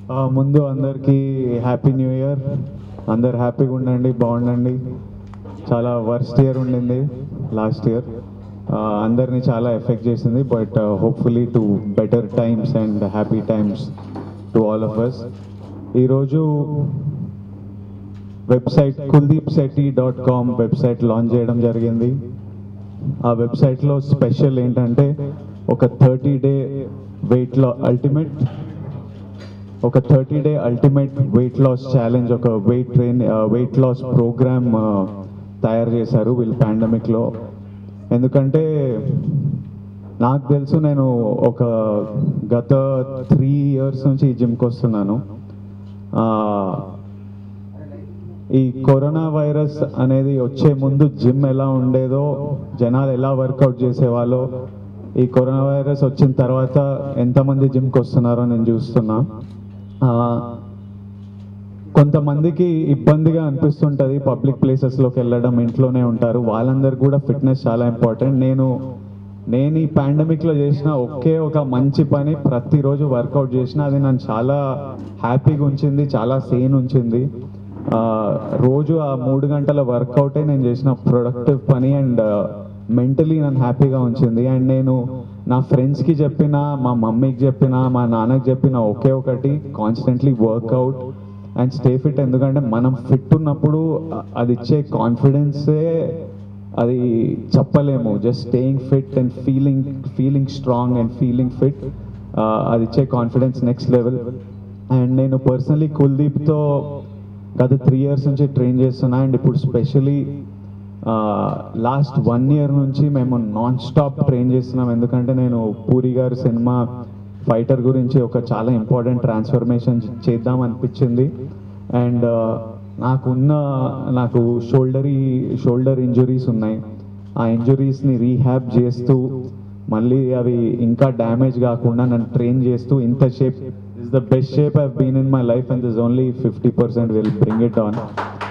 ఆ, ముందు అందరికీ హ్యాపీ న్యూ ఇయర్ అందరు హ్యాపీగా ఉండండి బాగుండండి చాలా వర్స్ట్ ఇయర్ ఉండింది లాస్ట్ ఇయర్ అందరినీ చాలా ఎఫెక్ట్ చేసింది but hopefully to better times and happy times to all of us ఈరోజు website Kuldeep Shetty dot com website launch చేయడం జరిగింది ఆ వెబ్సైట్లో స్పెషల్ ఏంటంటే ఒక థర్టీ డే వెయిట్ లా అల్టిమేట్ ఒక thirty day ultimate weight loss challenge ఒక weight train weight loss program తయారు చేశారు వీళ్ళు పాండమిక్లో ఎందుకంటే నాకు తెలుసు నేను ఒక గత త్రీ ఇయర్స్ నుంచి ఈ జిమ్కి వస్తున్నాను ఆ, ఈ కరోనా వైరస్ అనేది వచ్చే ముందు జిమ్ ఎలా ఉండేదో జనాలు ఎలా వర్కౌట్ చేసేవాళ్ళో ఈ కరోనా వైరస్ వచ్చిన తర్వాత ఎంతమంది జిమ్కి వస్తున్నారో నేను చూస్తున్నా ఆ, కొంతమందికి ఇబ్బందిగా అనిపిస్తుంటుంది పబ్లిక్ ప్లేసెస్లోకి వెళ్ళడం ఇంట్లోనే ఉంటారు వాళ్ళందరికీ కూడా ఫిట్నెస్ చాలా ఇంపార్టెంట్ నేను నేను ఈ పాండమిక్లో చేసిన ఒకే ఒక మంచి పని ప్రతిరోజు వర్కౌట్ చేసిన అది నన్ను చాలా హ్యాపీగా ఉంచింది చాలా సేన్ ఉంచింది ఆ, రోజు ఆ మూడు గంటల వర్కౌటే నేను చేసిన ప్రొడక్టివ్ పని అండ్ మెంటలీ నన్ను హ్యాపీగా ఉంచింది అండ్ నేను నా ఫ్రెండ్స్కి చెప్పిన మా మమ్మీకి చెప్పిన మా నాన్నకి చెప్పిన ఒకే ఒకటి constantly workout and stay fit ఎందుకంటే మనం ఫిట్ ఉన్నప్పుడు అ- అది ఇచ్చే కాన్ఫిడెన్సే అది చెప్పలేము just staying fit and feeling feeling strong and feeling fit అది ఇచ్చే కాన్ఫిడెన్స్ నెక్స్ట్ లెవెల్ అండ్ నేను పర్సనలీ కుల్దీప్తో గత త్రీ ఇయర్స్ నుంచి ట్రైన్ చేస్తున్నా అండ్ ఇప్పుడు స్పెషలీ లాస్ట్ వన్ ఇయర్ నుంచి మేము నాన్ స్టాప్ ట్రైన్ చేస్తున్నాం ఎందుకంటే నేను పూరి గారి సినిమా ఫైటర్ గురించి ఒక చాలా ఇంపార్టెంట్ ట్రాన్స్ఫర్మేషన్ చేద్దాం అనిపించింది అండ్ నాకున్న నాకు షోల్డరీ షోల్డర్ ఇంజురీస్ ఉన్నాయి ఆ ఇంజురీస్ని రీహ్యాబ్ చేస్తూ మళ్ళీ అవి ఇంకా డ్యామేజ్ కాకుండా నన్ను ట్రైన్ చేస్తూ ఇంత shape is the best shape I been in my life and this only fifty percent will bring it on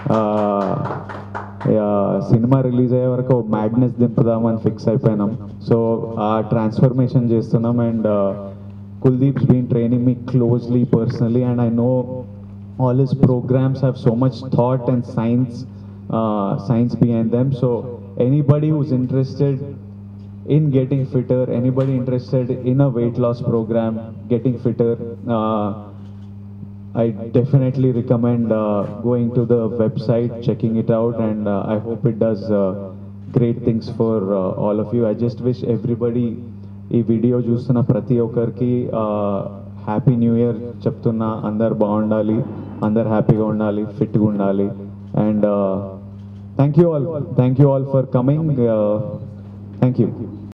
cinema release అయ్యే వరకు మ్యాడ్నెస్ దింపుదామని ఫిక్స్ అయిపోయినాం సో ఆ ట్రాన్స్ఫర్మేషన్ చేస్తున్నాం and Kuldeep's been training me closely personally and I know all his programs have so much thought and science uh, science behind them so anybody who's interested in getting fitter anybody interested in a weight loss program getting fitter uh, I definitely recommend uh, going to the website, checking it out, and uh, I hope it does uh, great things for uh, all of you. I just wish everybody ఈ video చూస్తున్న ప్రతి ఒక్కరికి happy new year చెప్తున్నా అందరు బాగుండాలి అందరు హ్యాపీగా ఉండాలి ఫిట్గా ఉండాలి and thank you all thank you all for coming thank you